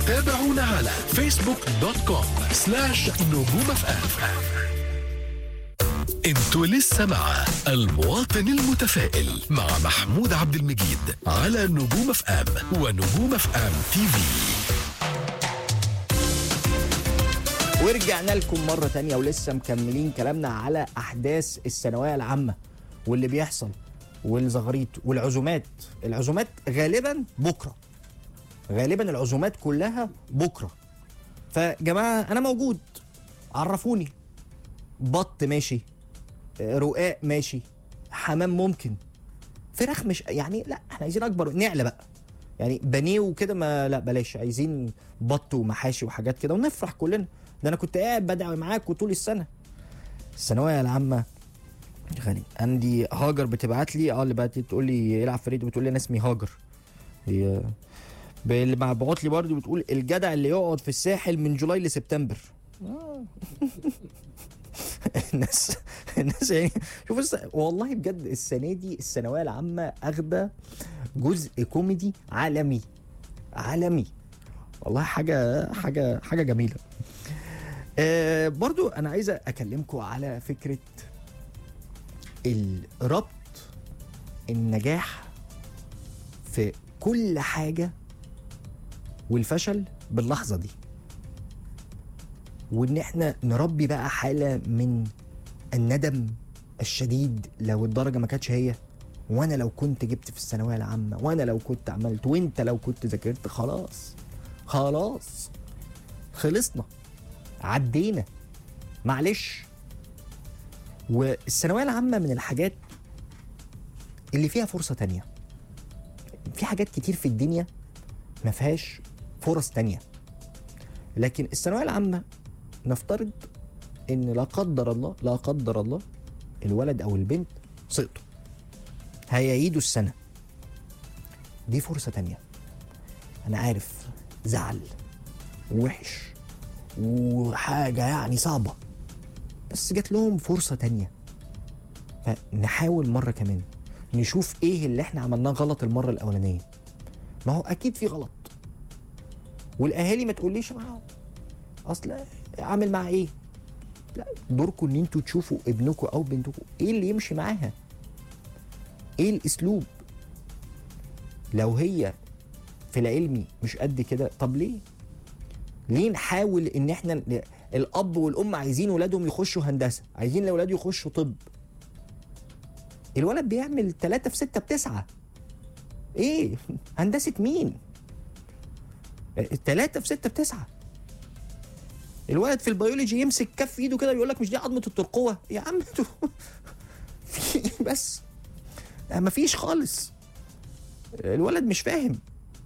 تابعونا على فيسبوك دوت كوم سلاش نجوم اف ام انتوا لسه مع المواطن المتفائل مع محمود عبد المجيد على نجوم اف ام ونجوم اف ام تي في ورجعنا لكم مرة تانية ولسه مكملين كلامنا على أحداث الثانوية العامة واللي بيحصل والزغاريط والعزومات العزومات غالبا بكرة غالبا العزومات كلها بكرة فجماعة أنا موجود عرفوني بط ماشي رقاق ماشي حمام ممكن فراخ مش يعني لا احنا عايزين اكبر نعلى بقى يعني بانيه وكده ما لا بلاش عايزين بط ومحاشي وحاجات كده ونفرح كلنا ده انا كنت قاعد بدعي معاك طول السنه الثانويه العامه غني عندي هاجر بتبعت لي اه اللي بعت تقول لي العب فريد بتقول لي انا اسمي هاجر هي ب- اللي بعت لي برضه بتقول الجدع اللي يقعد في الساحل من جولاي لسبتمبر آه. الناس الناس يعني شوف الس... والله بجد السنه دي الثانويه العامه اخده جزء كوميدي عالمي عالمي والله حاجه حاجه حاجه جميله آه برضو انا عايز اكلمكم على فكره الربط النجاح في كل حاجه والفشل باللحظه دي وان احنا نربي بقى حاله من الندم الشديد لو الدرجه ما كانتش هي وانا لو كنت جبت في الثانويه العامه وانا لو كنت عملت وانت لو كنت ذاكرت خلاص خلاص خلصنا عدينا معلش والثانويه العامه من الحاجات اللي فيها فرصه تانية في حاجات كتير في الدنيا ما فيهاش فرص تانية لكن الثانويه العامه نفترض ان لا قدر الله لا قدر الله الولد او البنت سقطوا هيعيدوا السنه دي فرصه تانية انا عارف زعل وحش وحاجه يعني صعبه بس جات لهم فرصه تانية فنحاول مره كمان نشوف ايه اللي احنا عملناه غلط المره الاولانيه ما هو اكيد في غلط والاهالي ما تقوليش معاهم اصل عامل مع ايه لا دوركم ان انتوا تشوفوا ابنكم او بنتكم ايه اللي يمشي معاها ايه الاسلوب لو هي في العلمي مش قد كده طب ليه ليه نحاول ان احنا ن- الاب والام عايزين ولادهم يخشوا هندسه عايزين الاولاد يخشوا طب الولد بيعمل 3 في 6 بتسعة ايه هندسه مين التلاتة في ستة بتسعة الولد في البيولوجي يمسك كف ايده كده ويقول لك مش دي عظمه الترقوه يا عم انتوا في إيه بس ما فيش خالص الولد مش فاهم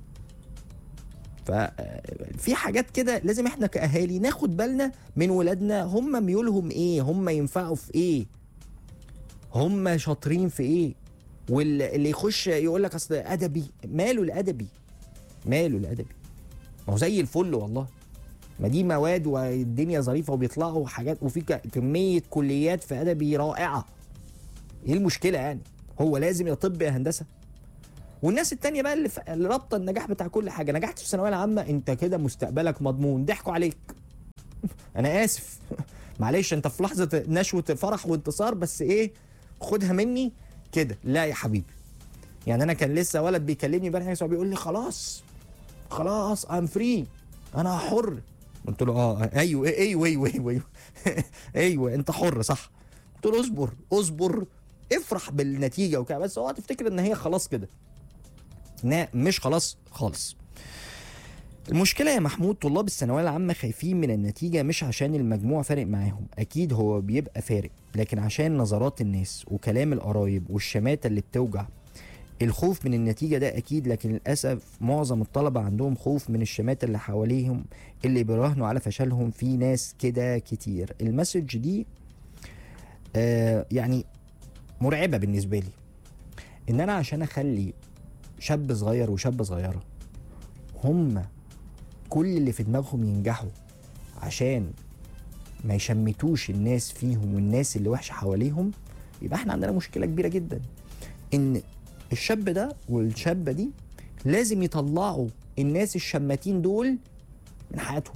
ففي حاجات كده لازم احنا كاهالي ناخد بالنا من ولادنا هم ميولهم ايه هم ينفعوا في ايه هم شاطرين في ايه واللي يخش يقول لك اصل ادبي ماله الادبي ماله الادبي ما هو زي الفل والله ما دي مواد والدنيا ظريفه وبيطلعوا حاجات وفي ك- كميه كليات في ادبي رائعه ايه المشكله يعني هو لازم يا طب يا هندسه والناس التانية بقى اللي, ف... اللي رابطه النجاح بتاع كل حاجه نجحت في الثانويه العامه انت كده مستقبلك مضمون ضحكوا عليك انا اسف معلش انت في لحظه نشوه فرح وانتصار بس ايه خدها مني كده لا يا حبيبي يعني انا كان لسه ولد بيكلمني امبارح بيقول لي خلاص خلاص ام فري انا حر قلت له اه ايوه ايوه ايوه ايوه ايوه ايوه انت حر صح قلت له اصبر اصبر افرح بالنتيجه وكده بس اوعى تفتكر ان هي خلاص كده انها مش خلاص خالص المشكلة يا محمود طلاب الثانوية العامة خايفين من النتيجة مش عشان المجموع فارق معاهم أكيد هو بيبقى فارق لكن عشان نظرات الناس وكلام القرايب والشماتة اللي بتوجع الخوف من النتيجة ده أكيد لكن للأسف معظم الطلبة عندهم خوف من الشماتة اللي حواليهم اللي بيراهنوا على فشلهم في ناس كده كتير المسج دي آه يعني مرعبة بالنسبة لي إن أنا عشان أخلي شاب صغير وشابة صغيرة هم كل اللي في دماغهم ينجحوا عشان ما يشمتوش الناس فيهم والناس اللي وحشة حواليهم يبقى احنا عندنا مشكلة كبيرة جدا ان الشاب ده والشابة دي لازم يطلعوا الناس الشماتين دول من حياتهم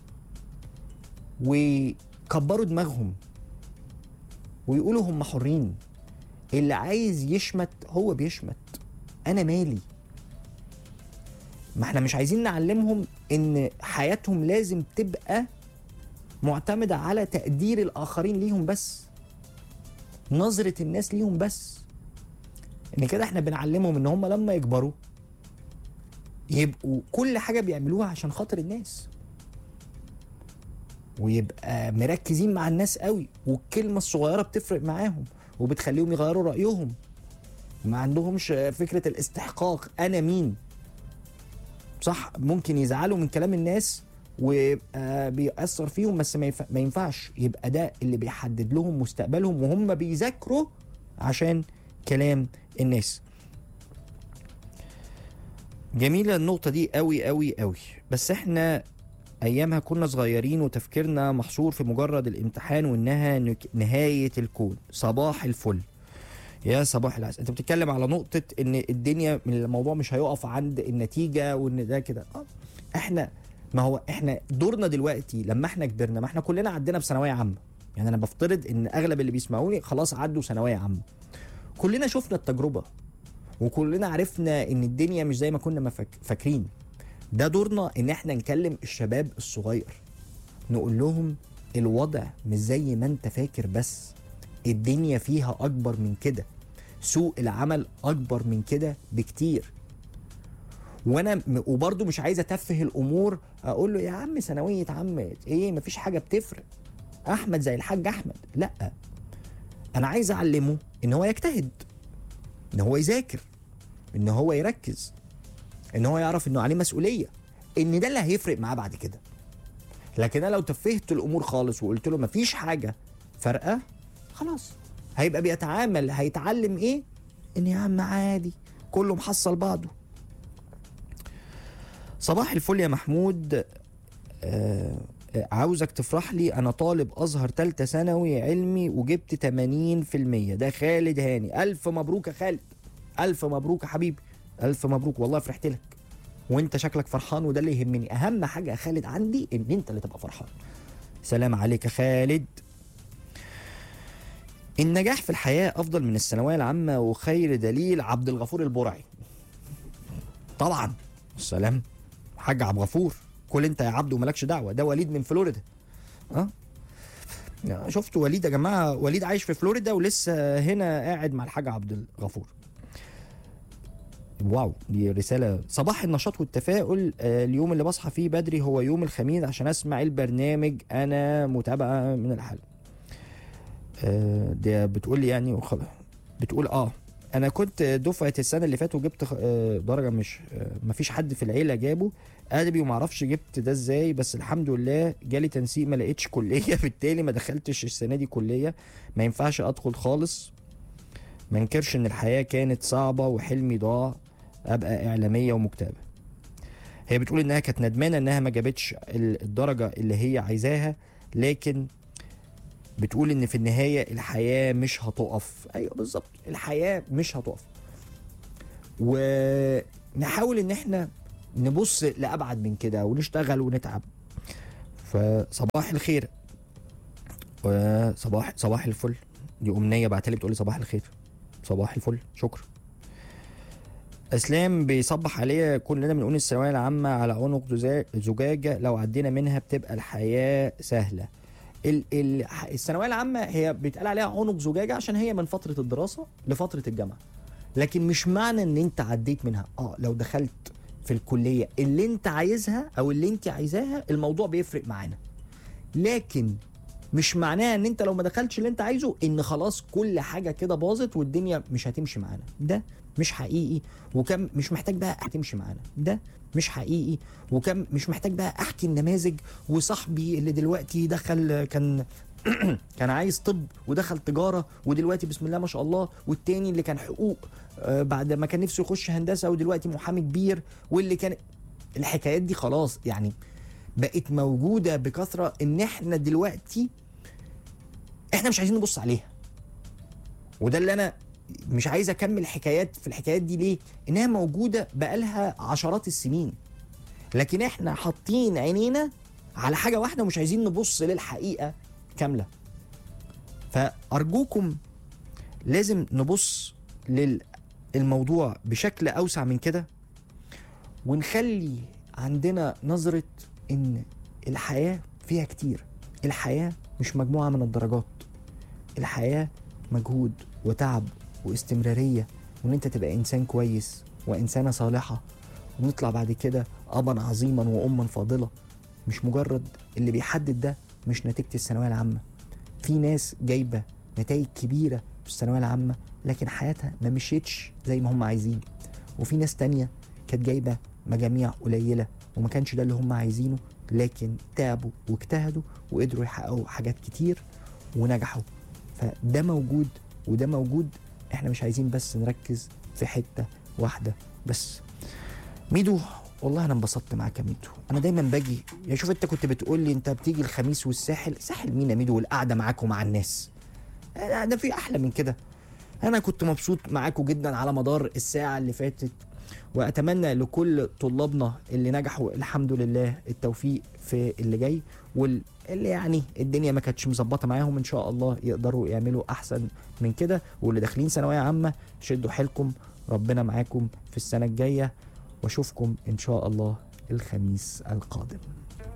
وكبروا دماغهم ويقولوا هم حرين اللي عايز يشمت هو بيشمت انا مالي ما احنا مش عايزين نعلمهم ان حياتهم لازم تبقى معتمدة على تقدير الآخرين ليهم بس نظرة الناس ليهم بس ان كده احنا بنعلمهم ان هم لما يكبروا يبقوا كل حاجة بيعملوها عشان خاطر الناس ويبقى مركزين مع الناس قوي والكلمة الصغيرة بتفرق معاهم وبتخليهم يغيروا رأيهم ما عندهمش فكرة الاستحقاق أنا مين صح ممكن يزعلوا من كلام الناس ويبقى بيأثر فيهم بس ما ينفع- ما ينفعش يبقى ده اللي بيحدد لهم مستقبلهم وهم بيذاكروا عشان كلام الناس جميلة النقطة دي قوي قوي قوي بس احنا ايامها كنا صغيرين وتفكيرنا محصور في مجرد الامتحان وانها نك- نهاية الكون صباح الفل يا صباح العسل انت بتتكلم على نقطة ان الدنيا من الموضوع مش هيقف عند النتيجة وان ده كده اه احنا ما هو احنا دورنا دلوقتي لما احنا كبرنا ما احنا كلنا عدينا بثانوية عامة يعني انا بفترض ان اغلب اللي بيسمعوني خلاص عدوا ثانوية عامة كلنا شفنا التجربة وكلنا عرفنا ان الدنيا مش زي ما كنا مفك- فاكرين ده دورنا ان احنا نكلم الشباب الصغير نقول لهم الوضع مش زي ما انت فاكر بس الدنيا فيها اكبر من كده سوق العمل اكبر من كده بكتير وانا م- وبرضه مش عايز اتفه الامور اقول له يا عم ثانويه عم ايه مفيش حاجه بتفرق احمد زي الحاج احمد لا انا عايز اعلمه ان هو يجتهد ان هو يذاكر ان هو يركز ان هو يعرف انه عليه مسؤوليه ان ده اللي هيفرق معاه بعد كده لكن انا لو تفهت الامور خالص وقلت له مفيش حاجه فارقه خلاص هيبقى بيتعامل هيتعلم ايه ان يا عم عادي كله محصل بعضه صباح الفل يا محمود آه آه، عاوزك تفرح لي انا طالب ازهر تالتة ثانوي علمي وجبت 80% ده خالد هاني الف مبروك يا خالد الف مبروك يا حبيبي الف مبروك والله فرحت لك وانت شكلك فرحان وده اللي يهمني اهم حاجه يا خالد عندي ان انت اللي تبقى فرحان سلام عليك يا خالد النجاح في الحياه افضل من الثانويه العامه وخير دليل عبد الغفور البرعي طبعا السلام حاج عبد الغفور كل انت يا عبد ومالكش دعوه ده وليد من فلوريدا اه شفتوا وليد يا جماعه وليد عايش في فلوريدا ولسه هنا قاعد مع الحاج عبد الغفور واو دي رساله صباح النشاط والتفاؤل آه، اليوم اللي بصحى فيه بدري هو يوم الخميس عشان اسمع البرنامج انا متابعه من الحلقه آه، ده بتقول لي يعني وخ- بتقول اه انا كنت دفعه السنه اللي فاتت وجبت خ- آه، درجه مش آه، مفيش حد في العيله جابه ادبي ومعرفش جبت ده ازاي بس الحمد لله جالي تنسيق ما لقيتش كليه بالتالي ما دخلتش السنه دي كليه ما ينفعش ادخل خالص ما انكرش ان الحياه كانت صعبه وحلمي ضاع ابقى اعلاميه ومكتئبه هي بتقول انها كانت ندمانه انها ما جابتش ال- الدرجه اللي هي عايزاها لكن بتقول ان في النهايه الحياه مش هتقف ايوه بالظبط الحياه مش هتقف ونحاول ان احنا نبص لابعد من كده ونشتغل ونتعب فصباح الخير وصباح صباح الفل دي امنيه بعتلي بتقولي صباح الخير صباح الفل شكرا اسلام بيصبح عليا كلنا بنقول الثانويه العامه على عنق زجا- زجاجه لو عدينا منها بتبقى الحياه سهله ال- ال- الثانويه العامه هي بيتقال عليها عنق زجاجه عشان هي من فتره الدراسه لفتره الجامعه لكن مش معنى ان انت عديت منها اه لو دخلت في الكليه اللي انت عايزها او اللي انت عايزاها الموضوع بيفرق معانا لكن مش معناها ان انت لو ما دخلتش اللي انت عايزه ان خلاص كل حاجه كده باظت والدنيا مش هتمشي معانا ده مش حقيقي وكم مش محتاج بقى هتمشي معانا ده مش حقيقي وكم مش محتاج بقى احكي النماذج وصاحبي اللي دلوقتي دخل كان كان عايز طب ودخل تجاره ودلوقتي بسم الله ما شاء الله والتاني اللي كان حقوق آه، بعد ما كان نفسه يخش هندسه ودلوقتي محامي كبير واللي كان الحكايات دي خلاص يعني بقت موجوده بكثره ان احنا دلوقتي احنا مش عايزين نبص عليها وده اللي انا مش عايز اكمل حكايات في الحكايات دي ليه انها موجوده بقالها عشرات السنين لكن احنا حاطين عينينا على حاجه واحده ومش عايزين نبص للحقيقه كامله فارجوكم لازم نبص للموضوع بشكل اوسع من كده ونخلي عندنا نظره ان الحياه فيها كتير الحياه مش مجموعه من الدرجات الحياه مجهود وتعب واستمراريه وان انت تبقى انسان كويس وانسانه صالحه ونطلع بعد كده ابا عظيما واما فاضله مش مجرد اللي بيحدد ده مش نتيجه الثانويه العامه في ناس جايبه نتائج كبيره في الثانويه العامه لكن حياتها ما مشيتش زي ما هم عايزين وفي ناس تانية كانت جايبه مجاميع قليله وما كانش ده اللي هم عايزينه لكن تعبوا واجتهدوا وقدروا يحققوا حاجات كتير ونجحوا فده موجود وده موجود احنا مش عايزين بس نركز في حته واحده بس ميدو والله انا انبسطت معاك يا ميدو انا دايما باجي يا شوف انت كنت بتقول لي انت بتيجي الخميس والساحل ساحل مين يا ميدو والقعده معاك ومع الناس آه، ده في احلى من كده انا كنت مبسوط معاكم جدا على مدار الساعه اللي فاتت واتمنى لكل طلابنا اللي نجحوا الحمد لله التوفيق في اللي جاي واللي يعني الدنيا ما كانتش مظبطه معاهم ان شاء الله يقدروا يعملوا احسن من كده واللي داخلين ثانويه عامه شدوا حيلكم ربنا معاكم في السنه الجايه واشوفكم ان شاء الله الخميس القادم